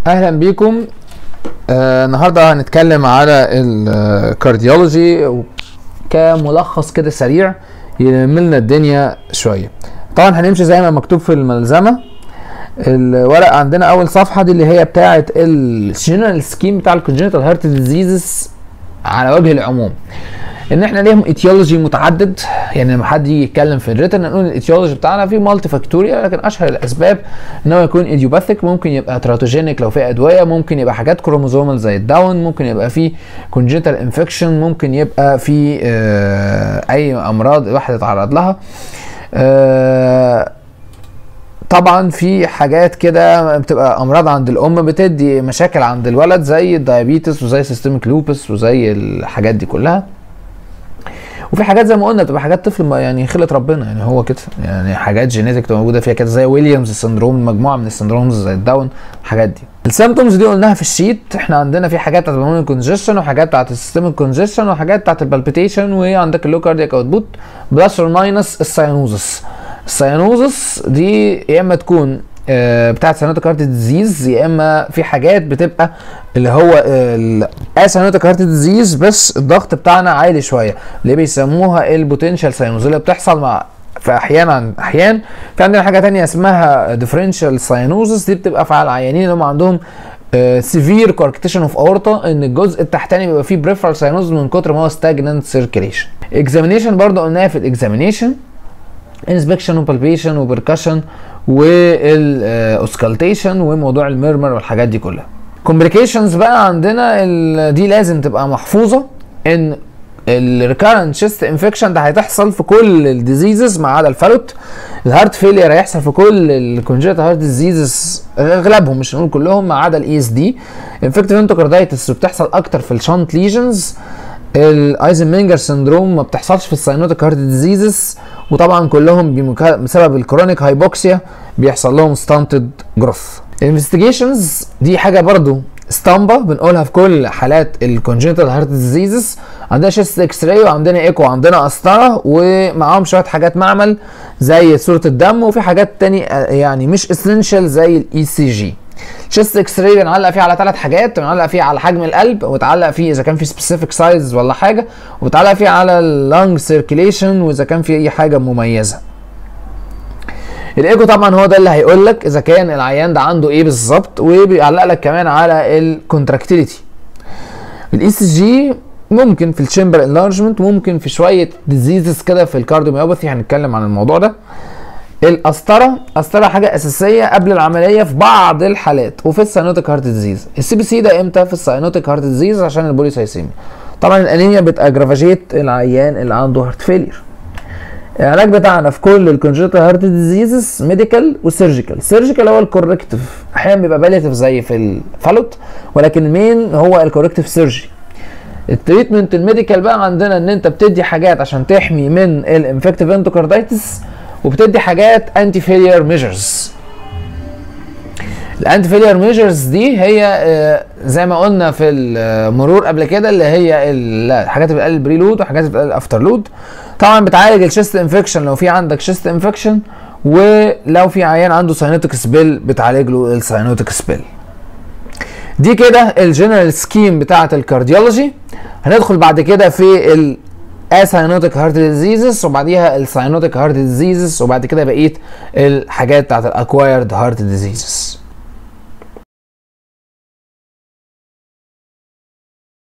اهلا بيكم آه النهارده هنتكلم على الكارديولوجي كملخص كده سريع يلملنا الدنيا شويه طبعا هنمشي زي ما مكتوب في الملزمه الورق عندنا اول صفحه دي اللي هي بتاعه الجنرال سكيم بتاع الكونجنتال هارت ديزيزز على وجه العموم ان احنا ليهم ايتيولوجي متعدد يعني لما حد يجي يتكلم في الريتن نقول الايتيولوجي بتاعنا في مالتي فاكتوريال لكن اشهر الاسباب ان هو يكون ايديوباثيك ممكن يبقى تراتوجينيك لو في ادويه ممكن يبقى حاجات كروموزومال زي الداون ممكن يبقى في كونجنتال انفكشن ممكن يبقى في آه اي امراض الواحد يتعرض لها آه طبعا في حاجات كده بتبقى امراض عند الام بتدي مشاكل عند الولد زي الدايابيتس وزي سيستميك لوبس وزي الحاجات دي كلها وفي حاجات زي ما قلنا بتبقى حاجات طفل يعني خلة ربنا يعني هو كده يعني حاجات جينيتك تبقى موجوده فيها كده زي ويليامز سندروم مجموعه من السندرومز زي الداون الحاجات دي السيمتومز دي قلناها في الشيت احنا عندنا في حاجات بتاعت البلمونري كونجيشن وحاجات بتاعت السيستميك كونجيشن وحاجات بتاعت البالبيتيشن وعندك اللو كاردياك اوتبوت بلس اور ماينس الساينوزس الساينوزس دي يا اما تكون بتاعت سيانوتيك هارت ديزيز يا اما في حاجات بتبقى اللي هو الاسيانوتيك هارت ديزيز بس الضغط بتاعنا عالي شويه اللي بيسموها البوتنشال ساينوز اللي بتحصل مع في احيان عن احيان في عندنا حاجه تانية اسمها ديفرنشال ساينوزس دي بتبقى في العيانين اللي هم عندهم سيفير كوركتيشن اوف اورتا ان الجزء التحتاني بيبقى فيه بريفرال ساينوز من كتر ما هو ستاجننت سيركيليشن اكزامينيشن برضه قلناها في الاكزامينيشن انسبكشن وبالبيشن وبركشن والاوسكالتيشن وموضوع الميرمر والحاجات دي كلها كومبليكيشنز بقى عندنا دي لازم تبقى محفوظه ان الريكارنت شيست انفكشن ده هتحصل في كل الديزيزز ما عدا الفالوت الهارت فيلير هيحصل في كل الكونجنتال هارت ديزيزز اغلبهم مش هنقول كلهم ما عدا الاي اس دي انفكتيف انتوكاردايتس بتحصل اكتر في الشانت ليجنز الايزنمنجر سندروم ما بتحصلش في الساينوتيك هارت ديزيزز وطبعا كلهم بسبب الكرونيك هايبوكسيا بيحصل لهم ستانتد جروث الانفستيجيشنز دي حاجه برضو اسطمبه بنقولها في كل حالات الكونجنتال هارت ديزيزز عندنا شيست اكس راي وعندنا ايكو وعندنا قسطره ومعاهم شويه حاجات معمل زي صوره الدم وفي حاجات تاني يعني مش اسينشال زي الاي سي جي شيست اكس راي بنعلق فيه على ثلاث حاجات بنعلق فيه على حجم القلب وتعلق فيه اذا كان في سبيسيفيك سايز ولا حاجه وبتعلق فيه على اللانج سيركيليشن واذا كان في اي حاجه مميزه الايكو طبعا هو ده اللي هيقول لك اذا كان العيان ده عنده ايه بالظبط وبيعلق لك كمان على الكونتراكتيليتي الاي سي جي ممكن في الشامبر انلارجمنت ممكن في شويه ديزيزز كده في الكارديوميوباثي هنتكلم عن الموضوع ده القسطره قسطره حاجه اساسيه قبل العمليه في بعض الحالات وفي الساينوتيك هارت ديزيز السي بي سي ده امتى في الساينوتيك هارت ديزيز عشان البوليسايسيميا طبعا الانيميا بتاجرافاجيت العيان اللي عنده هارت فيلير العلاج بتاعنا في كل الكونجنتال هارت ديزيزز ميديكال وسيرجيكال سيرجيكال هو الكوركتيف احيانا بيبقى باليتيف زي في الفالوت ولكن المين هو الكوركتيف سيرجي التريتمنت الميديكال بقى عندنا ان انت بتدي حاجات عشان تحمي من الانفكتيف انتوكاردايتس وبتدي حاجات انتي فيلير ميجرز الانتي فيلير ميجرز دي هي زي ما قلنا في المرور قبل كده اللي هي الحاجات اللي بتقلل البريلود وحاجات اللي بتقلل افتر لود طبعا بتعالج الشيست انفكشن لو في عندك شيست انفكشن ولو في عيان عنده ساينوتيك سبيل بتعالج له الساينوتيك سبيل دي كده الجنرال سكيم بتاعه الكارديولوجي هندخل بعد كده في ال اساينوتيك هارت ديزيزز وبعديها الساينوتيك هارت ديزيزز وبعد كده بقيه الحاجات بتاعت الاكوايرد هارت ديزيزز